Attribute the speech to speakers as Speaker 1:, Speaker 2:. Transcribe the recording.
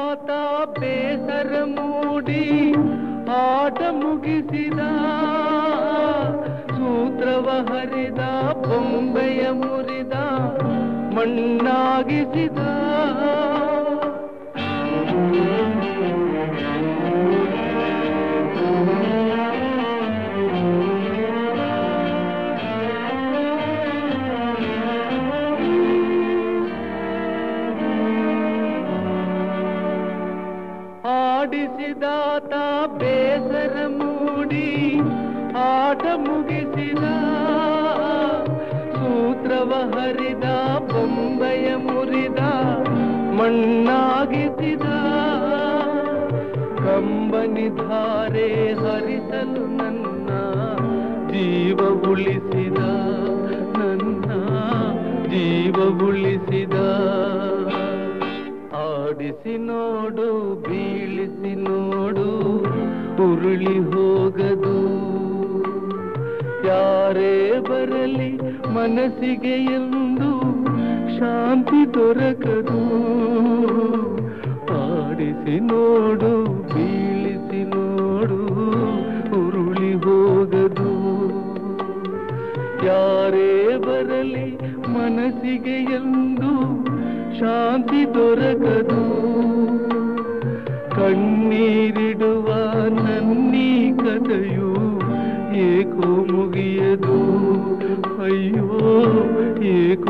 Speaker 1: ಆತ ಬೇಸರ ಮೂಡಿ ಆಟ ಮುಗಿಸಿದ ಸೂತ್ರವ ಹರಿದ ಬೊಂಬೆಯ ಮುರಿದ ಮಣ್ಣಾಗಿಸಿದ ಆಡಿಸಿದಾತ ಬೇಸರ ಮೂಡಿ ಆಟ ಮುಗಿಸಿದ ಸೂತ್ರವ ಹರಿದ ಬೊಂಬೆಯ ಮುರಿದ ಮಣ್ಣಾಗಿಸಿದ ಕಂಬನಿ ಧಾರೆ ಹರಿಸಲು ನನ್ನ ಜೀವ ಉಳಿಸಿದ ನನ್ನ ಜೀವ ಉಳಿಸಿದ ಆಡಿಸಿ ನೋಡು ಬೀಳಿಸಿ ನೋಡು ಉರುಳಿ ಹೋಗದು ಯಾರೇ ಬರಲಿ ಮನಸ್ಸಿಗೆ ಎಂದು ಶಾಂತಿ ದೊರಕದು ಆಡಿಸಿ ನೋಡು ಬೀಳಿಸಿ ನೋಡು ಉರುಳಿ ಹೋಗದು ಯಾರೇ ಬರಲಿ ಮನಸ್ಸಿಗೆ ಎಂದು ಶಾಂತಿ ದೊರಕದು ಕಣ್ಣೀರಿಡುವ ನನ್ನೀ ಕಥೆಯು ಏಕೋ ಮುಗಿಯದು ಅಯ್ಯೋ ಏಕೋ